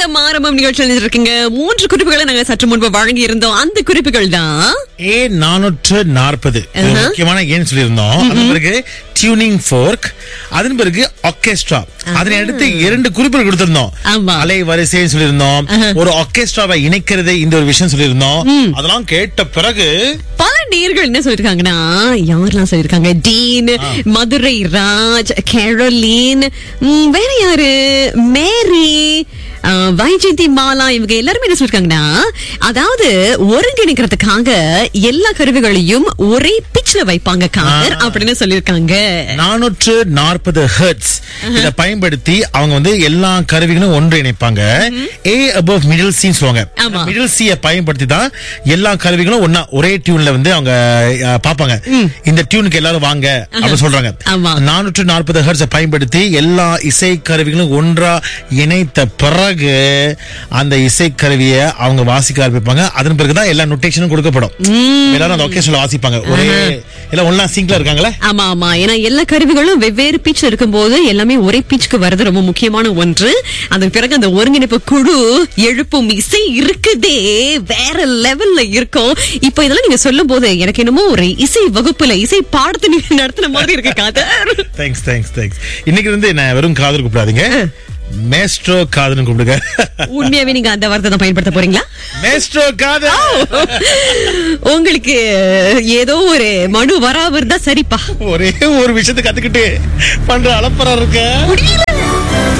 வணக்கம் ஆரம்பம் நிகழ்ச்சியில் இருக்கீங்க மூன்று குறிப்புகளை நாங்க சற்று முன்பு வழங்கி இருந்தோம் அந்த குறிப்புகள் தான் ஏ நானூற்று நாற்பது முக்கியமான ஏன்னு சொல்லியிருந்தோம் அதன் பிறகு டியூனிங் ஃபோர்க் அதன் பிறகு ஆர்கெஸ்ட்ரா அதனை அடுத்து இரண்டு குறிப்புகள் கொடுத்திருந்தோம் ஆமா. அலை வரிசைன்னு சொல்லியிருந்தோம் ஒரு ஆர்கெஸ்ட்ராவை இணைக்கிறது இந்த ஒரு விஷயம் சொல்லியிருந்தோம் அதெல்லாம் கேட்ட பிறகு பல நேர்கள் என்ன சொல்லிருக்காங்கன்னா யாரெல்லாம் சொல்லிருக்காங்க டீன் மதுரை ராஜ் கேரோலின் ம், வேற யாரு மேரி ஆ, வைஜெயந்தி மாலா இவங்க எல்லாருமே என்ன சொல்லிருக்காங்கன்னா அதாவது ஒருங்கிணைக்கிறதுக்காக எல்லா கருவிகளையும் ஒரே பிச்ல வைப்பாங்க காதர் அப்படின்னு சொல்லிருக்காங்க நானூற்று நாற்பது ஹெர்ட்ஸ் இத பயன்படுத்தி அவங்க வந்து எல்லா கருவிகளும் ஒன்றிணைப்பாங்க ஏ அபவ் மிடில் சின்னு சொல்லுவாங்க ஆமா. மிடில் சியை பயன்படுத்தி தான் எல்லா கருவிகளும் ஒன்னா ஒரே டியூன்ல வந்து அவங்க அஹ், பாப்பாங்க இந்த டியூனுக்கு எல்லாரும் வாங்க அப்படின்னு சொல்றாங்க ஆமா. நானூற்று நாற்பது ஹெர்ட்ஸை பயன்படுத்தி எல்லா இசை கருவிகளும் ஒன்றா இணைத்த பிறகு அந்த இசை கருவியை அவங்க வாசிக்க ஆரம்பிப்பாங்க அதன் பிறகுதான் எல்லா நொட்டேஷனும் கொடுக்கப்படும் எல்லாரும் அந்த ஒகேஷன்ல வாசிப்பாங்க ஒரே எல்லாம் ஒன்னா சிங்க்ல இருக்காங்களே ஆமா ஆமா ஏன்னா எல்லா கருவிகளும் வெவ்வேறு பீச் இருக்கும்போது எல்லாமே ஒரே பீச்சுக்கு வர்றது ரொம்ப முக்கியமான ஒன்று அதன் பிறகு அந்த ஒருங்கிணைப்பு குழு எழுப்பும் இசை இருக்குதே வேற லெவல்ல இருக்கும் இப்போ இதெல்லாம் நீங்க சொல்லும் போது எனக்கு என்னமோ ஒரு இசை வகுப்புல இசை பாடத்தை நீங்க நடத்தின மாதிரி இருக்கு காதர் தேங்க்ஸ் தேங்க்ஸ் தேங்க்ஸ் இன்னைக்கு வந்து என்ன வெறும் காதல் கூப்பிடாதீங்க மேஸ்ட்ரோ காதல்னு கூப்பிடுங்க உண்மையாவே நீங்க அந்த வார்த்தை தான் பயன்படுத்த போறீங்களா மேஸ்ட்ரோ காதல் உங்களுக்கு ஏதோ ஒரு மனு வராம இருந்தா சரிப்பா ஒரே ஒரு விஷயத்தை கத்துக்கிட்டு பண்ற அலப்பறம் இருக்க முடியல